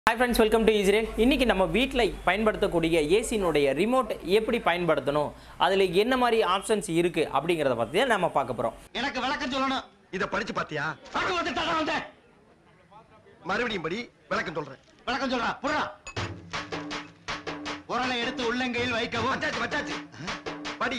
hi friends welcome to Israel இன்னைக்கு நம்ம வீட்டில் பயன்படுத்தக்கூடிய ஏசினுடைய ரிமோட் எப்படி பயன்படுத்தணும் அதில் என்ன மாதிரி ஆப்ஷன்ஸ் இருக்குது அப்படிங்கிறத பற்றி தான் நம்ம பார்க்க போகிறோம் எனக்கு விளக்கம் சொல்லணும் இத படிச்சு பாத்தியா பார்க்க வந்துட்டாடா வந்தேன் மறுபடியும் படி விளக்கம் சொல்றேன் விளக்கம் சொல்றா புறா உரலை எடுத்து உள்ளங்கையில் வைக்கவும் வச்சாச்சு வச்சாச்சு படி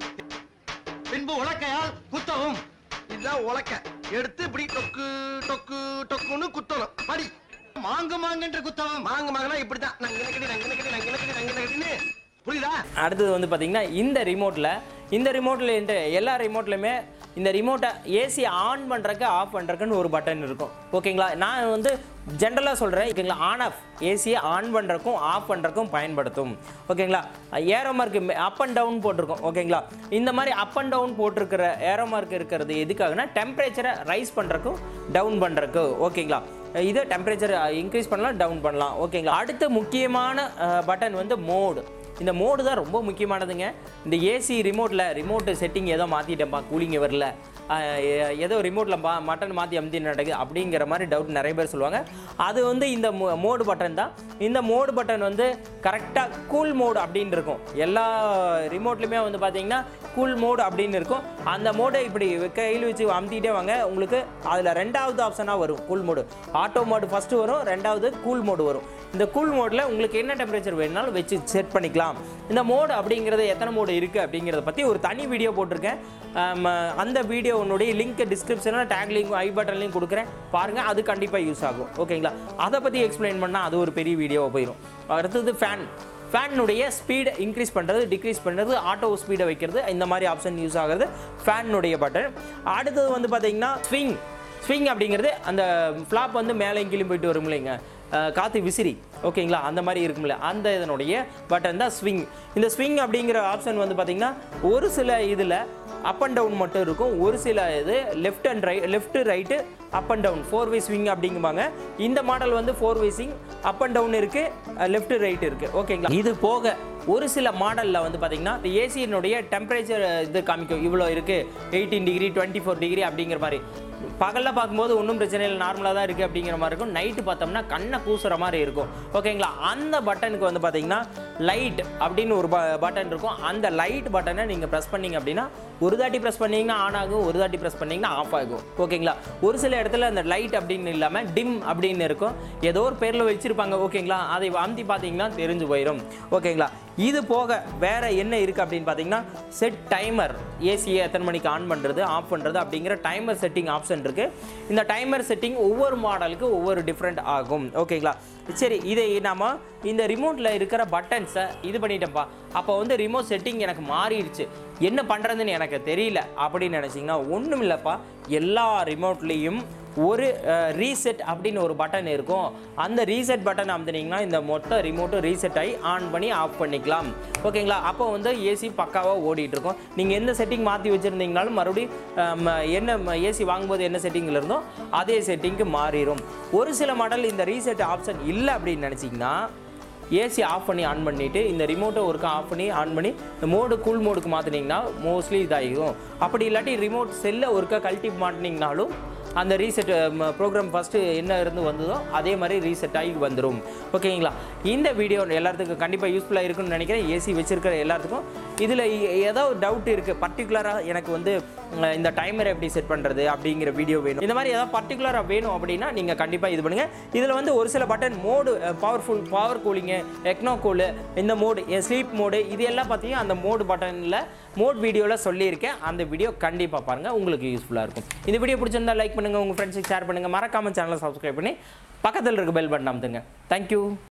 பின்பு உலக்கையால் குத்தவும் இதுதான் உலக்க எடுத்து இப்படி டொக்கு டொக்கு டொக்குன்னு குத்தணும் படி மாங்கு மாங்கென்று குத்தவும் மாங்க மாங்கனா இப்படிதான் நங்க நக்கடி நங்க நக்கடி நங்க நக்கடி நங்க நக்கடின்னு புரியுதா அடுத்தது வந்து பார்த்திங்கன்னா இந்த ரிமோட்டில் இந்த ரிமோட்டில் இந்த எல்லா ரிமோட்லையுமே இந்த ரிமோட்டை ஏசி ஆன் பண்ணுறக்கு ஆஃப் பண்ணுறக்குன்னு ஒரு பட்டன் இருக்கும் ஓகேங்களா நான் வந்து ஜென்ரலாக சொல்கிறேன் ஓகேங்களா ஆன் ஆஃப் ஏசியை ஆன் பண்ணுறக்கும் ஆஃப் பண்ணுறக்கும் பயன்படுத்தும் ஓகேங்களா arrow mark up and down போட்டிருக்கோம் ஓகேங்களா இந்த மாதிரி அப் அண்ட் டவுன் போட்டிருக்கிற ஏரோ மார்க் இருக்கிறது எதுக்காகனா டெம்பரேச்சரை ரைஸ் பண்ணுறக்கும் டவுன் பண்ணுறக்கு ஓகேங்களா இதை டெம்பரேச்சர் இன்க்ரீஸ் பண்ணலாம் டவுன் பண்ணலாம் ஓகேங்களா அடுத்த முக்கியமான பட்டன் வந்து மோடு இந்த மோடு தான் ரொம்ப முக்கியமானதுங்க இந்த ஏசி ரிமோட்டில் ரிமோட்டு செட்டிங் ஏதோ மாற்றிட்டேன்ப்பா கூலிங்க வரல அஹ் எ- ஏதோ ரிமோட்டில் பா மட்டன் மாற்றி அமுத்தி நடக்குது அப்படிங்கிற மாதிரி டவுட் நிறைய பேர் சொல்லுவாங்க அது வந்து இந்த மோடு பட்டன் தான் இந்த மோடு பட்டன் வந்து கரெக்டாக கூல் மோடு அப்படின்னு இருக்கும் எல்லா ரிமோட்லையுமே வந்து பார்த்தீங்கன்னா கூல் மோடு அப்படின்னு இருக்கும் அந்த மோடை இப்படி கையில் வச்சு அமுத்திட்டே வாங்க உங்களுக்கு அதில் ரெண்டாவது ஆப்ஷனாக வரும் cool mode auto mode first வரும் ரெண்டாவது கூல் மோடு வரும் இந்த கூல் மோடில் உங்களுக்கு என்ன டெம்பரேச்சர் வேணுனாலும் வச்சு செட் பண்ணிக்கலாம் இந்த மோடு அப்படிங்கிறது எத்தனை மோடு இருக்குது அப்படிங்கிறத பற்றி ஒரு தனி வீடியோ போட்டிருக்கேன் ஆம், அந்த வீடியோனுடைய லிங்க் டிஸ்கிரிப்ஷனில் டேக் லிங்க் ஐ பட்டன்லையும் கொடுக்குறேன் பாருங்கள் அது கண்டிப்பாக யூஸ் ஆகும் ஓகேங்களா அதை பற்றி எக்ஸ்பிளைன் பண்ணால் அது ஒரு பெரிய வீடியோவாக போயிடும் அடுத்தது ஃபேன் ஃபேனுடைய ஸ்பீடை இன்க்ரீஸ் பண்ணுறது டிக்ரீஸ் பண்ணுறது ஆட்டோ ஸ்பீடை வைக்கிறது இந்த மாதிரி ஆப்ஷன் யூஸ் ஆகுறது ஃபேனுடைய பட்டன் அடுத்தது வந்து பார்த்தீங்கன்னா ஸ்விங் ஸ்விங் அப்படிங்கிறது அந்த ஃப்ளாப் வந்து மேலே கீழே போயிட்டு வரும் இல்லைங்க அஹ் காற்று விசிறி ஓகேங்களா அந்த மாதிரி இருக்கும்ல அந்த இதனுடைய பட்டன் தான் ஸ்விங் இந்த ஸ்விங் அப்படிங்கிற ஆப்ஷன் வந்து பார்த்திங்கன்னா ஒரு சில இதில் அப் அண்ட் டவுன் மட்டும் இருக்கும் ஒரு சில இது left and right left right up and down four way swing அப்படிங்குவாங்க இந்த மாடல் வந்து four way swing up and down இருக்குது லெஃப்ட் ரைட் இருக்குது ஓகேங்களா இது போக ஒரு சில மாடலில் வந்து பார்த்தீங்கன்னா ஏசியினுடைய டெம்பரேச்சர் இது காமிக்கும் இவ்வளோ இருக்குது eighteen degree twenty four degree அப்படிங்கிற மாதிரி பகலில் பார்க்கும்போது ஒன்றும் பிரச்சனை இல்லை நார்மலாக தான் இருக்குது அப்படிங்கிற மாதிரி இருக்கும் நைட்டு பார்த்தோம்னா கண்ணை கூசுற மாதிரி இருக்கும் ஓகேங்களா அந்த பட்டனுக்கு வந்து பார்த்தீங்கன்னா லைட் அப்படின்னு ஒரு பட்டன் இருக்கும் அந்த லைட் பட்டனை நீங்கள் ப்ரெஸ் பண்ணீங்க அப்படின்னா ஒரு தாட்டி ப்ரெஸ் பண்ணீங்கன்னா ஆன் ஆகும் ஒரு தாட்டி ப்ரெஸ் பண்ணீங்கன்னா ஆஃப் ஆகும் ஓகேங்களா ஒரு சில இடத்துல அந்த லைட் அப்படின்னு இல்லாமல் டிம் அப்படின்னு இருக்கும் ஏதோ ஒரு பேரில் வச்சுருப்பாங்க ஓகேங்களா அதை அமுத்தி பார்த்தீங்கன்னா தெரிஞ்சு போயிடும் ஓகேங்களா இது போக வேற என்ன இருக்குது அப்படின்னு பார்த்தீங்கன்னா செட் டைமர் ஏசியை எத்தனை மணிக்கு ஆன் பண்ணுறது ஆஃப் பண்ணுறது அப்படிங்கிற டைமர் செட்டிங் ஆப்ஷன் இருக்குது இந்த டைமர் செட்டிங் ஒவ்வொரு மாடலுக்கு ஒவ்வொரு டிஃப்ரெண்ட் ஆகும் ஓகேங்களா சரி இதை நாம இந்த ரிமோட்டில் இருக்கிற பட்டன்ஸை இது பண்ணிட்டேன்ப்பா அப்போ வந்து ரிமோட் செட்டிங் எனக்கு மாறிடுச்சு என்ன பண்ணுறதுன்னு எனக்கு தெரியல அப்படின்னு நினச்சிங்கன்னா ஒன்றும் இல்லைப்பா எல்லா ரிமோட்லேயும் ஒரு ரீசெட் அப்படின்னு ஒரு பட்டன் இருக்கும் அந்த ரீசெட் பட்டன் அமுத்துனீங்கன்னா இந்த மொத்த ரிமோட்டும் ரீசெட் ஆகி ஆன் பண்ணி ஆஃப் பண்ணிக்கலாம் ஓகேங்களா அப்போ வந்து ஏசி பக்காவாக ஓடிட்டு இருக்கும் நீங்கள் எந்த செட்டிங் மாற்றி வச்சுருந்தீங்கனாலும் மறுபடியும் ஆம், என்ன ஏசி வாங்கும்போது என்ன செட்டிங்கில் இருந்தோ அதே செட்டிங்க்கு மாறிடும் ஒரு சில மாடல் இந்த ரீசெட் ஆப்ஷன் இல்லை அப்படின்னு நினச்சிங்கன்னா ஏசி ஆஃப் பண்ணி ஆன் பண்ணிவிட்டு இந்த ரிமோட்டை ஒருக்கா ஆஃப் பண்ணி ஆன் பண்ணி இந்த மோடு கூல் மோடுக்கு மாற்றினீங்கன்னா மோஸ்ட்லி இதாகிடும் அப்படி இல்லாட்டி ரிமோட் செல்லை ஒருக்கா கழட்டி மாட்டினீங்கனாலும் அந்த ரீசெட் ப்ரோக்ராம் ஃபஸ்ட்டு என்ன இருந்து வந்ததோ அதே மாதிரி ரீசெட் ஆகி வந்துடும் ஓகேங்களா இந்த வீடியோ எல்லாத்துக்கும் கண்டிப்பாக யூஸ்ஃபுல்லாக இருக்குன்னு நினைக்கிறேன் ஏசி வச்சிருக்கிற எல்லாத்துக்கும் இதில் ஏதோ ஒரு டவுட் இருக்குது பர்டிகுலராக எனக்கு வந்து உம், இந்த டைமரை எப்படி செட் பண்ணுறது அப்படிங்கிற வீடியோ வேணும் இந்த மாதிரி ஏதாவது பர்டிகுலராக வேணும் அப்படின்னா நீங்கள் கண்டிப்பாக இது பண்ணுங்கள் இதில் வந்து ஒரு சில button mode powerful power cooling econo cool இந்த மோடு ஸ்லீப் மோடு இது எல்லாம் பார்த்தீங்கன்னா அந்த மோடு பட்டனில் மோட் வீடியோவில் சொல்லியிருக்கேன் அந்த வீடியோ கண்டிப்பாக பாருங்கள் உங்களுக்கு யூஸ்ஃபுல்லாக இருக்கும் இந்த வீடியோ பிடிச்சிருந்தா லைக் பண்ணுங்கள் உங்கள் ஃப்ரெண்ட்ஸுக்கு ஷேர் பண்ணுங்கள் மறக்காம சேனலை சப்ஸ்கிரைப் பண்ணி பக்கத்தில் இருக்க பெல் பட்டன் அமுத்துங்க தேங்க்யூ